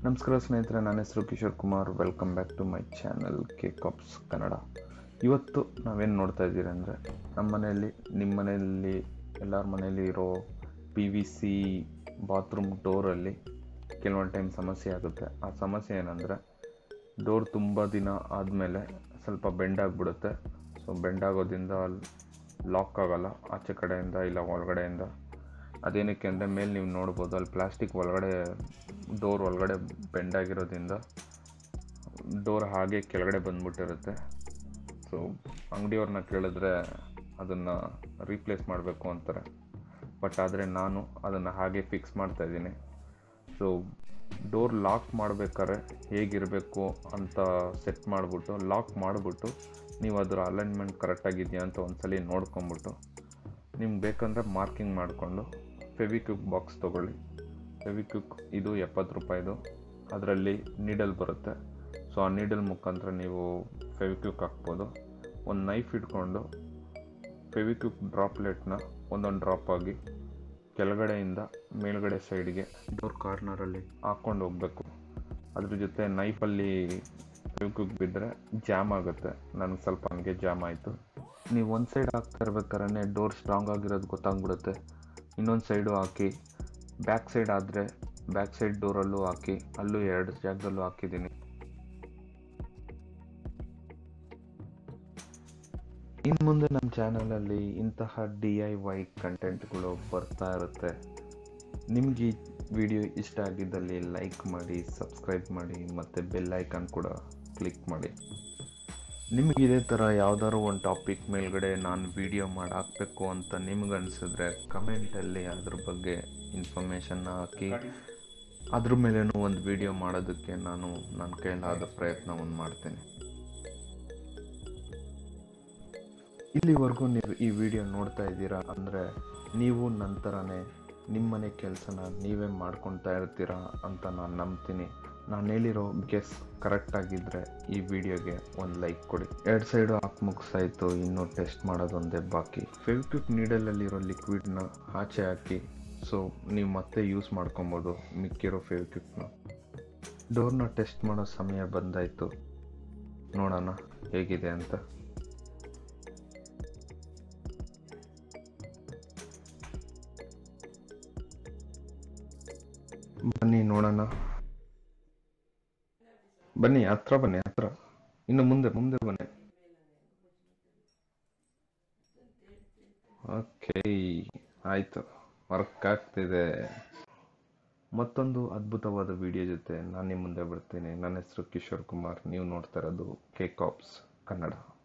ನಮಸ್ಕಾರ ಸ್ನೇಹಿತರೆ ನನ್ನ ಹೆಸರು Kishore Kumar welcome back to my channel K cops Kannada ಇವತ್ತು ನಾವೇನು ನೋಡ್ತಾ ಇದ್ದೀರಿ ಅಂದರೆ ನಮ್ಮ ಮನೆಯಲ್ಲಿ ನಿಮ್ಮ ಮನೆಯಲ್ಲಿ ಎಲ್ಲರ ಮನೆಯಲ್ಲಿ ಇರೋ ಪಿ ವಿ ಸಿ ಬಾತ್ರೂಮ್ ಡೋರಲ್ಲಿ ಕೆಲವೊಂದು ಟೈಮ್ ಸಮಸ್ಯೆ ಆಗುತ್ತೆ ಆ ಸಮಸ್ಯೆ ಏನಂದರೆ ಡೋರ್ ತುಂಬ ದಿನ ಆದಮೇಲೆ ಸ್ವಲ್ಪ ಬೆಂಡ್ ಆಗಿಬಿಡುತ್ತೆ ಸೊ ಬೆಂಡ್ ಆಗೋದ್ರಿಂದ ಲಾಕ್ ಆಗಲ್ಲ ಆಚೆ ಕಡೆಯಿಂದ ಇಲ್ಲ ಒಳಗಡೆಯಿಂದ ಅದೇನಕ್ಕೆ ಅಂದರೆ ಮೇಲೆ ನೀವು ನೋಡ್ಬೋದು ಅಲ್ಲಿ ಪ್ಲಾಸ್ಟಿಕ್ ಒಳಗಡೆ ಡೋರ್ ಒಳಗಡೆ ಬೆಂಡ್ ಆಗಿರೋದ್ರಿಂದ ಡೋರ್ ಹಾಗೆ ಕೆಳಗಡೆ ಬಂದ್ಬಿಟ್ಟಿರುತ್ತೆ ಸೊ ಅಂಗಡಿಯವ್ರನ್ನ ಕೇಳಿದ್ರೆ ಅದನ್ನು ರೀಪ್ಲೇಸ್ ಮಾಡಬೇಕು ಅಂತಾರೆ ಬಟ್ ಆದರೆ ನಾನು ಅದನ್ನು ಹಾಗೆ ಫಿಕ್ಸ್ ಮಾಡ್ತಾ ಇದ್ದೀನಿ ಸೊ ಡೋರ್ ಲಾಕ್ ಮಾಡಬೇಕಾದ್ರೆ ಹೇಗಿರಬೇಕು ಅಂತ ಸೆಟ್ ಮಾಡಿಬಿಟ್ಟು ಲಾಕ್ ಮಾಡಿಬಿಟ್ಟು ನೀವು ಅದರ ಅಲೈನ್ಮೆಂಟ್ ಕರೆಕ್ಟಾಗಿದೆಯಾ ಅಂತ ಒಂದ್ಸಲಿ ನೋಡ್ಕೊಂಬಿಟ್ಟು ನಿಮ್ಗೆ ಬೇಕಂದರೆ ಮಾರ್ಕಿಂಗ್ ಮಾಡಿಕೊಂಡು ಫೆವಿಕ್ವಿಕ್ ಬಾಕ್ಸ್ ತೊಗೊಳ್ಳಿ ಫೆವಿಕ್ವಿಕ್ ಇದು ಎಪ್ಪತ್ತು ರೂಪಾಯಿದು ಅದರಲ್ಲಿ ನೀಡಲ್ ಬರುತ್ತೆ ಸೊ ಆ ನೀಡಲ್ ಮುಖಾಂತರ ನೀವು ಫೆವಿಕ್ವಿಕ್ ಹಾಕ್ಬೋದು ಒಂದು ನೈಫ್ ಇಟ್ಕೊಂಡು ಫೆವಿಕ್ವಿಕ್ ಡ್ರಾಪ್ಲೆಟ್ನ ಒಂದೊಂದು ಡ್ರಾಪ್ ಆಗಿ ಕೆಳಗಡೆಯಿಂದ ಮೇಲ್ಗಡೆ ಸೈಡ್ಗೆ ಡೋರ್ ಕಾರ್ನರಲ್ಲಿ ಹಾಕ್ಕೊಂಡು ಹೋಗಬೇಕು ಅದ್ರ ಜೊತೆ ನೈಫಲ್ಲಿ ಫೆವಿಕ್ವಿಕ್ ಬಿದ್ದರೆ ಜಾಮ್ ಆಗುತ್ತೆ ನನಗೆ ಸ್ವಲ್ಪ ಹಂಗೆ ಜಾಮ್ ಆಯಿತು ನೀವು ಒಂದು ಸೈಡ್ ಹಾಕ್ತಾ ಇರ್ಬೇಕಾದ್ರೆ ಡೋರ್ ಸ್ಟ್ರಾಂಗ್ ಆಗಿರೋದು ಗೊತ್ತಾಗ್ಬಿಡುತ್ತೆ ಇನ್ನೊಂದು ಸೈಡು ಹಾಕಿ ಬ್ಯಾಕ್ ಸೈಡ್ ಆದರೆ ಬ್ಯಾಕ್ ಸೈಡ್ ಡೋರಲ್ಲೂ ಹಾಕಿ ಅಲ್ಲೂ ಎರಡು ಜಾಗದಲ್ಲೂ ಹಾಕಿದ್ದೀನಿ ಇನ್ನು ಮುಂದೆ ನಮ್ಮ ಚಾನಲಲ್ಲಿ ಇಂತಹ ಡಿ ಐ ವೈ ಕಂಟೆಂಟ್ಗಳು ಬರ್ತಾ ಇರುತ್ತೆ ನಿಮ್ಗೆ ಈ ವಿಡಿಯೋ ಇಷ್ಟ ಆಗಿದ್ದಲ್ಲಿ ಲೈಕ್ ಮಾಡಿ ಸಬ್ಸ್ಕ್ರೈಬ್ ಮಾಡಿ ಮತ್ತು ಬೆಲ್ ಐಕಾನ್ ಕೂಡ ಕ್ಲಿಕ್ ಮಾಡಿ ನಿಮ್ಗೆ ಇದೇ ಥರ ಯಾವ್ದಾದ್ರು ಒಂದು ಟಾಪಿಕ್ ಮೇಲ್ಗಡೆ ನಾನು ವಿಡಿಯೋ ಮಾಡಿ ಹಾಕಬೇಕು ಅಂತ ನಿಮ್ಗೆ ಅನಿಸಿದ್ರೆ ಕಮೆಂಟಲ್ಲಿ ಅದ್ರ ಬಗ್ಗೆ ಇನ್ಫಾರ್ಮೇಷನ್ನ ಹಾಕಿ ಅದ್ರ ಮೇಲೇನೂ ಒಂದು ವಿಡಿಯೋ ಮಾಡೋದಕ್ಕೆ ನಾನು ನನ್ನ ಕೈಲಾದ ಪ್ರಯತ್ನವನ್ನು ಮಾಡ್ತೇನೆ ಇಲ್ಲಿವರೆಗೂ ನೀವು ಈ ವಿಡಿಯೋ ನೋಡ್ತಾ ಇದ್ದೀರಾ ಅಂದರೆ ನೀವು ನಂತರನೇ ನಿಮ್ಮನೆ ಕೆಲಸನ ನೀವೇ ಮಾಡ್ಕೊತಾ ಇರ್ತೀರಾ ಅಂತ ನಾನು ನಂಬ್ತೀನಿ ನಾನು ಹೇಳಿರೋ ಗೆಸ್ ಕರೆಕ್ಟಾಗಿದ್ದರೆ ಈ ವಿಡಿಯೋಗೆ ಒಂದು ಲೈಕ್ ಕೊಡಿ ಎರಡು ಸೈಡು ಹಾಕಿ ಮುಗಿಸಾಯ್ತು ಇನ್ನೂ ಟೆಸ್ಟ್ ಮಾಡೋದೊಂದೇ ಬಾಕಿ ಫೆವಿಕ್ವಿಕ್ ನೀಡಲಲ್ಲಿರೋ ಲಿಕ್ವಿಡ್ನ ಆಚೆ ಹಾಕಿ ಸೊ ನೀವು ಮತ್ತೆ ಯೂಸ್ ಮಾಡ್ಕೊಬೋದು ಮಿಕ್ಕಿರೋ ಫೆವಿಕ್ವಿಕ್ನ ಡೋರ್ನ ಟೆಸ್ಟ್ ಮಾಡೋ ಸಮಯ ಬಂದಾಯಿತು ನೋಡೋಣ ಹೇಗಿದೆ ಅಂತ ಬನ್ನಿ ನೋಡೋಣ ಬನ್ನಿ ಹತ್ರ ಬನ್ನಿ ಹತ್ರ ಇನ್ನು ಮುಂದೆ ಮುಂದೆ ಬನ್ನಿ ಓಕೆ ಆಯ್ತು ವರ್ಕ್ ಆಗ್ತಿದೆ ಮತ್ತೊಂದು ಅದ್ಭುತವಾದ ವಿಡಿಯೋ ಜೊತೆ ನಾನು ನಿಮ್ಮ ಮುಂದೆ ಬರ್ತೀನಿ ನನ್ನ ಹೆಸರು ಕಿಶೋರ್ ಕುಮಾರ್ ನೀವು ನೋಡ್ತಾ ಇರೋದು ಕೆ ಕಾಪ್ಸ್ ಕನ್ನಡ